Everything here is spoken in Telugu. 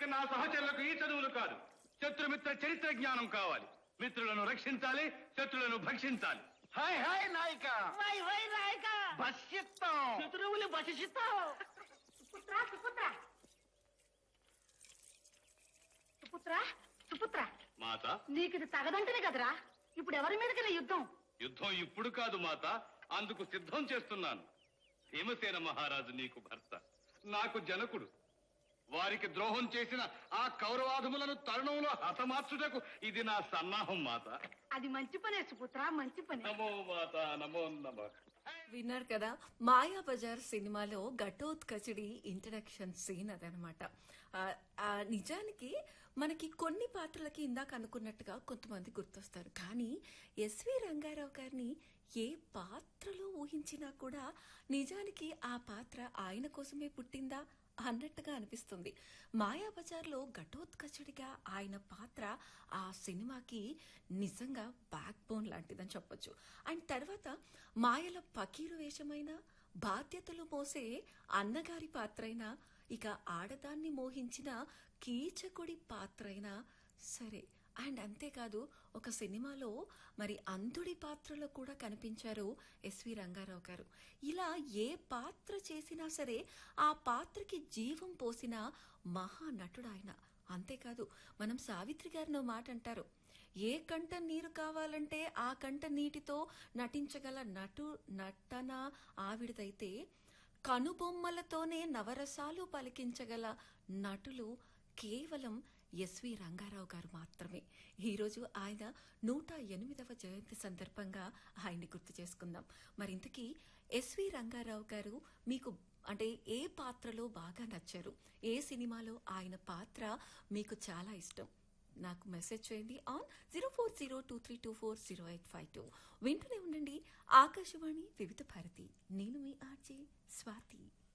నా సహచరులకు ఈ చదువులు కాదు శత్రుమిత్ర చరిత్ర జ్ఞానం కావాలి మిత్రులను రక్షించాలి శత్రులను భక్షించాలి హాయ్ హాయ్ నాయక వై వై నాయక బస్సిత్తం శత్రువులు భక్షిస్తావు సుపుత్ర సుపుత్ర సుపుత్ర సుపుత్ర మాత నీకు ఇది తగదంటనే కదరా ఇప్పుడు ఎవరి మీదకి యుద్ధం యుద్ధం ఇప్పుడు కాదు మాత అందుకు సిద్ధం చేస్తున్నాను భీమసేన మహారాజు నీకు భర్త నాకు జనకుడు వారికి ద్రోహం చేసిన ఆ కౌరవాధములను తరుణంలో హతమార్చుటకు ఇది నా సన్నాహం మాత అది మంచి పనే సుపుత్ర మంచి పని నమో మాత నమో నమ విన్నారు కదా మాయా బజార్ సినిమాలో ఘటోత్కచుడి ఇంట్రడక్షన్ సీన్ అదనమాట ఆ, ఆ నిజానికి మనకి కొన్ని పాత్రలకి ఇందాక అనుకున్నట్టుగా కొంతమంది గుర్తొస్తారు కానీ ఎస్వి రంగారావు గారిని ఏ పాత్రలో ఊహించినా కూడా నిజానికి ఆ పాత్ర ఆయన కోసమే పుట్టిందా అన్నట్టుగా అనిపిస్తుంది మాయాబజార్లో ఘటోత్కచుడిగా ఆయన పాత్ర ఆ సినిమాకి నిజంగా బ్యాక్ బోన్ లాంటిదని చెప్పొచ్చు అండ్ తర్వాత మాయల పకీరు వేషమైన బాధ్యతలు మోసే అన్నగారి పాత్రైనా ఇక ఆడదాన్ని మోహించిన కీచకుడి పాత్రైనా సరే అండ్ అంతేకాదు ఒక సినిమాలో మరి అంధుడి పాత్రలో కూడా కనిపించారు ఎస్వి రంగారావు గారు ఇలా ఏ పాత్ర చేసినా సరే ఆ పాత్రకి జీవం పోసిన మహానటుడు ఆయన అంతేకాదు మనం సావిత్రి గారినో మాట అంటారు ఏ కంట నీరు కావాలంటే ఆ కంట నీటితో నటించగల నటు నటన ఆవిడదైతే కనుబొమ్మలతోనే నవరసాలు పలికించగల నటులు కేవలం ఎస్వి రంగారావు గారు మాత్రమే ఈరోజు ఆయన నూట ఎనిమిదవ జయంతి సందర్భంగా ఆయన్ని గుర్తు చేసుకుందాం మరింతకీ ఎస్వి రంగారావు గారు మీకు అంటే ఏ పాత్రలో బాగా నచ్చారు ఏ సినిమాలో ఆయన పాత్ర మీకు చాలా ఇష్టం నాకు మెసేజ్ చేయండి on zero four zero two three two four zero eight five two వింటూనే ఉండండి ఆకాశవాణి వివిధ భారతి నేను మీ ఆర్జే స్వాతి